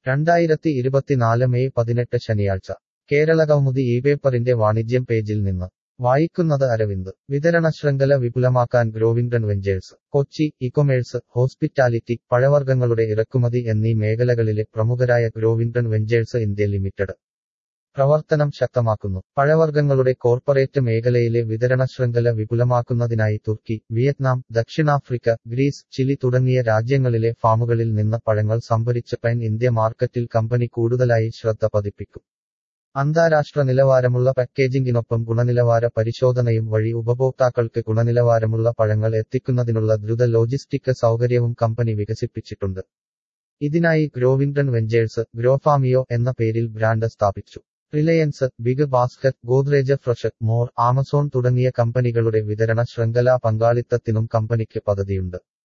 രണ്ടായിരത്തി ഇരുപത്തിനാല് മെയ് പതിനെട്ട് ശനിയാഴ്ച കേരള കൗമുദി ഈ പേപ്പറിന്റെ വാണിജ്യം പേജിൽ നിന്ന് വായിക്കുന്നത് അരവിന്ദ് വിതരണ ശൃംഖല വിപുലമാക്കാൻ Growington Ventures Kochi ecommerce hospitality പഴവർഗ്ഗങ്ങളുടെ ഇറക്കുമതി എന്നീ മേഖലകളിലെ പ്രമുഖരായ ഗ്രോവിംഗ്ടൺ വെഞ്ചേഴ്സ് ഇന്ത്യ ലിമിറ്റഡ് പ്രവർത്തനം ശക്തമാക്കുന്നു പഴവർഗ്ഗങ്ങളുടെ കോർപ്പറേറ്റ് മേഖലയിലെ വിതരണ ശൃംഖല വിപുലമാക്കുന്നതിനായി തുർക്കി വിയറ്റ്നാം ദക്ഷിണാഫ്രിക്ക ഗ്രീസ് ചിലി തുടങ്ങിയ രാജ്യങ്ങളിലെ ഫാമുകളിൽ നിന്ന് പഴങ്ങൾ സംഭരിച്ച് പാൻ ഇന്ത്യ മാർക്കറ്റിൽ കമ്പനി കൂടുതലായി ശ്രദ്ധ പതിപ്പിക്കും അന്താരാഷ്ട്ര നിലവാരമുള്ള പാക്കേജിംഗിനൊപ്പം ഗുണനിലവാര പരിശോധനയും വഴി ഉപഭോക്താക്കൾക്ക് ഗുണനിലവാരമുള്ള പഴങ്ങൾ എത്തിക്കുന്നതിനുള്ള ദ്രുത ലോജിസ്റ്റിക് സൗകര്യവും കമ്പനി വികസിപ്പിച്ചിട്ടുണ്ട് ഇതിനായി ഗ്രോവിംഗ്ടൺ വെഞ്ചേഴ്സ് ഗ്രോഫാമിയോ എന്ന പേരിൽ ബ്രാൻഡ് സ്ഥാപിച്ചു Reliance BigBasket Godrej Fresh More Amazon തുടങ്ങിയ കമ്പനികളുടെ വിതരണ ശൃംഖലാ പങ്കാളിത്തത്തിനും കമ്പനിക്ക് പദ്ധതിയുണ്ട്